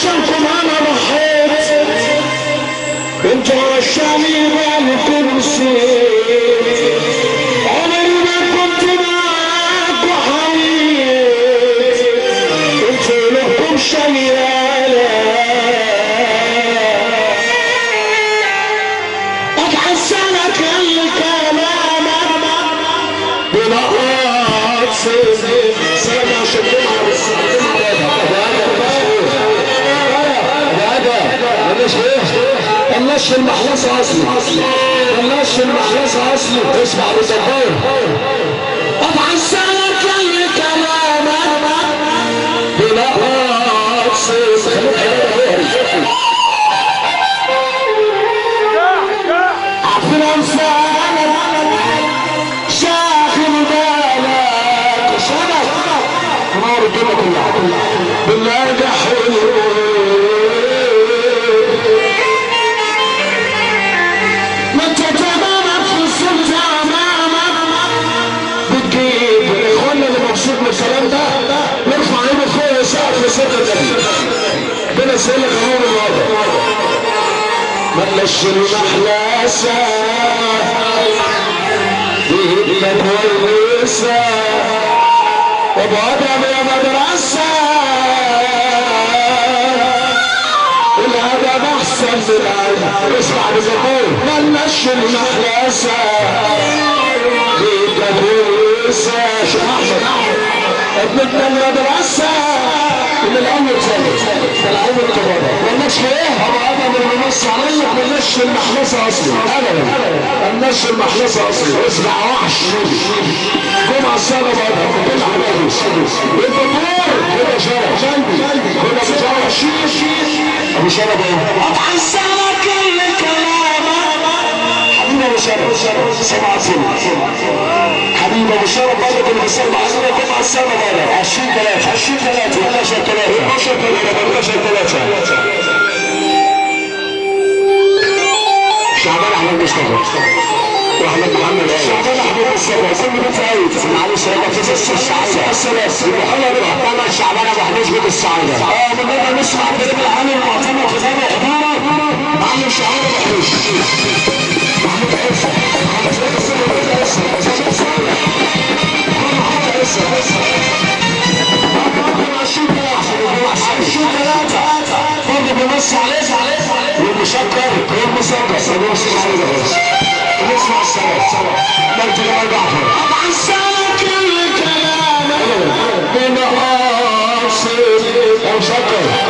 عشانكم انا ضحيت انتوا عشاني بالكرسي عمري ما كنت معاك وحييت انتوا لكم شيالة اتحسنك الكلام بنقاط سلام يا شكرا بلاش المحلصة اصلي بلاش المحلصة اصلي اسمع بالدبار طبعا سالك اللي كلامك بنقاط عارفين انسانك شاغل بالك شنك نار الدنيا كلها بالله ده حلو ما انت تمامك في الصوت امامك بتجيب اخوانا اللي مبسوط من الكلام ده نرفع ايده فوق يسقف في صدر النبي ربنا يسهل لك امور الوضع ملش المحلاسة بإيدك والنسا ابو ادم يا مدرسة الادب احسن من العلم اسمع بزبون ملش المحلاسة بإيدك والنسا شو احمد ابنتنا المدرسة من الاول خالص من الاول كبارة ملناش ايه ابو ادم اللي بيبص عليك ملناش المحلسة اصلي ابدا ملناش المحلسة اصلي اسمع وحش جمعة السنة بقى كل حبايبي الدكتور كده شرف كده ابو شرف ابو شرف ايه اتحسنك الكلام حبيبي ابو شرف سبعة سنة حبيبي ابو شرف برضه اللي بيسمع علينا جمعة السنة بقى 20 3 20 3 11 3 12 3 13 3 شعبان احمد مصطفى واحمد محمد شعبان احمد مصطفى كل بيت عيد معلش انا في نص السعاده بس بس محمد محمد شعبان ابو حميد بيت السعاده اه من هنا نسمع كلام العالم المعتمد خزانه حضوره معلم شعبان ابو حميد محمود عيسى محمد بنص عليه والمشكر والمسكر بنص عليه بنسمع السلام مجد جمال جعفر طبعا سالك الكلام بنقاصر او شكر